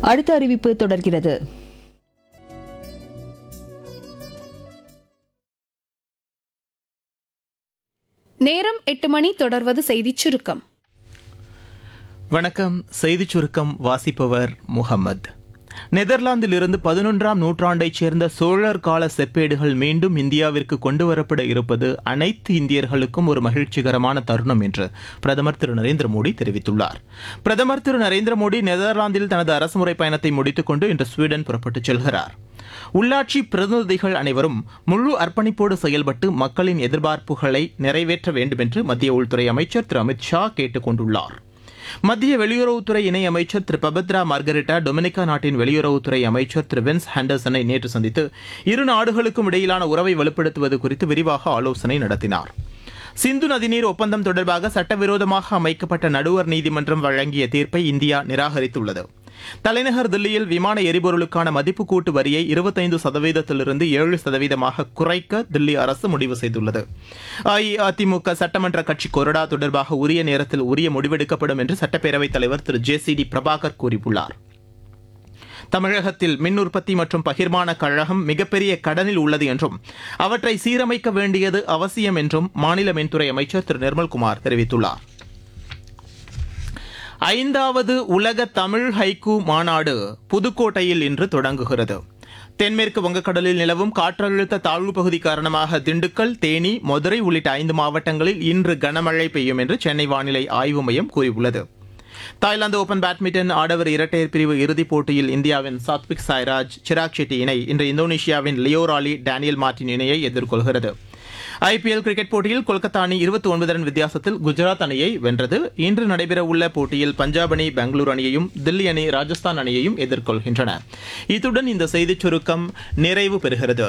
அடுத்த அறிவிப்பு தொடர்கிறது நேரம் எட்டு மணி தொடர்வது செய்திச் சுருக்கம் வணக்கம் செய்திச் சுருக்கம் வாசிப்பவர் முகமது நெதர்லாந்திலிருந்து பதினொன்றாம் நூற்றாண்டைச் சேர்ந்த சோழர் கால செப்பேடுகள் மீண்டும் இந்தியாவிற்கு கொண்டு வரப்பட இருப்பது அனைத்து இந்தியர்களுக்கும் ஒரு மகிழ்ச்சிகரமான தருணம் என்று பிரதமர் திரு நரேந்திர மோடி தெரிவித்துள்ளார் பிரதமர் திரு நரேந்திர மோடி நெதர்லாந்தில் தனது அரசுமுறை பயணத்தை முடித்துக்கொண்டு இன்று ஸ்வீடன் புறப்பட்டுச் செல்கிறார் உள்ளாட்சி பிரதிநிதிகள் அனைவரும் முழு அர்ப்பணிப்போடு செயல்பட்டு மக்களின் எதிர்பார்ப்புகளை நிறைவேற்ற வேண்டும் என்று மத்திய உள்துறை அமைச்சர் திரு அமித் ஷா கேட்டுக் கொண்டுள்ளார் மத்திய வெளியுறவுத்துறை இணை அமைச்சர் திரு பபத்ரா மார்கரெட்டா டொமினிகா நாட்டின் வெளியுறவுத்துறை அமைச்சர் திரு வின்ஸ் ஹேண்டர்சனை நேற்று சந்தித்து இரு நாடுகளுக்கும் இடையிலான உறவை வலுப்படுத்துவது குறித்து விரிவாக ஆலோசனை நடத்தினார் சிந்து நதிநீர் ஒப்பந்தம் தொடர்பாக சட்டவிரோதமாக அமைக்கப்பட்ட நடுவர் நீதிமன்றம் வழங்கிய தீர்ப்பை இந்தியா நிராகரித்துள்ளது தலைநகர் தில்லியில் விமான எரிபொருளுக்கான மதிப்பு கூட்டு வரியை இருபத்தைந்து சதவீதத்திலிருந்து ஏழு சதவீதமாக குறைக்க தில்லி அரசு முடிவு செய்துள்ளது அஇஅதிமுக சட்டமன்ற கட்சி கொறடா தொடர்பாக உரிய நேரத்தில் உரிய முடிவெடுக்கப்படும் என்று சட்டப்பேரவைத் தலைவர் Thiru J C D Prabhakar கூறியுள்ளார் தமிழகத்தில் மின் உற்பத்தி மற்றும் பகிர்மான கழகம் மிகப்பெரிய கடனில் உள்ளது என்றும் அவற்றை சீரமைக்க வேண்டியது அவசியம் என்றும் மாநில மின்துறை அமைச்சர் திரு நிர்மல்குமார் தெரிவித்துள்ளார் ஐந்தாவது உலக தமிழ் ஹைக்கூ மாநாடு புதுக்கோட்டையில் இன்று தொடங்குகிறது தென்மேற்கு வங்கக்கடலில் நிலவும் காற்றழுத்த தாழ்வு பகுதி காரணமாக திண்டுக்கல் தேனி மதுரை உள்ளிட்ட ஐந்து மாவட்டங்களில் இன்று கனமழை பெய்யும் என்று சென்னை வானிலை ஆய்வு மையம் கூறியுள்ளது தாய்லாந்து ஓபன் பேட்மிண்டன் ஆடவர் இரட்டையர் பிரிவு இறுதிப் போட்டியில் இந்தியாவின் சாத்விக் சாய்ராஜ் சிராக் ஷெட்டி இணை இன்று இந்தோனேஷியாவின் லியோராலி டேனியல் மார்டின் இணையை எதிர்கொள்கிறது ஐபிஎல் கிரிக்கெட் போட்டியில் கொல்கத்தா அணி இருபத்தி ஒன்பது ரன் வித்தியாசத்தில் குஜராத் அணியை வென்றது இன்று நடைபெறவுள்ள போட்டியில் பஞ்சாப் அணி பெங்களூரு அணியையும் தில்லி அணி ராஜஸ்தான் அணியையும் எதிர்கொள்கின்றன இத்துடன் இந்த செய்திச் சுருக்கம் நிறைவு பெறுகிறது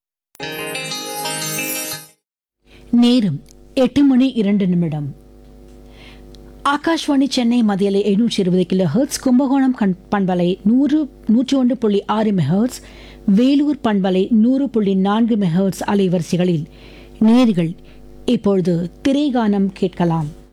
நேரம் எட்டு மணி இரண்டு நிமிடம் ஆகாஷ்வாணி சென்னை மதியலை எழுநூற்றி இருபது கிலோ ஹெர்ட்ஸ் கும்பகோணம் கண் பண்பலை நூறு நூற்றி ஒன்று புள்ளி ஆறு மெஹர்ட்ஸ் வேலூர் பண்பலை நூறு புள்ளி நான்கு மெஹர்ட்ஸ் அலைவரிசைகளில் நேர்கள் இப்பொழுது திரைகானம் கேட்கலாம்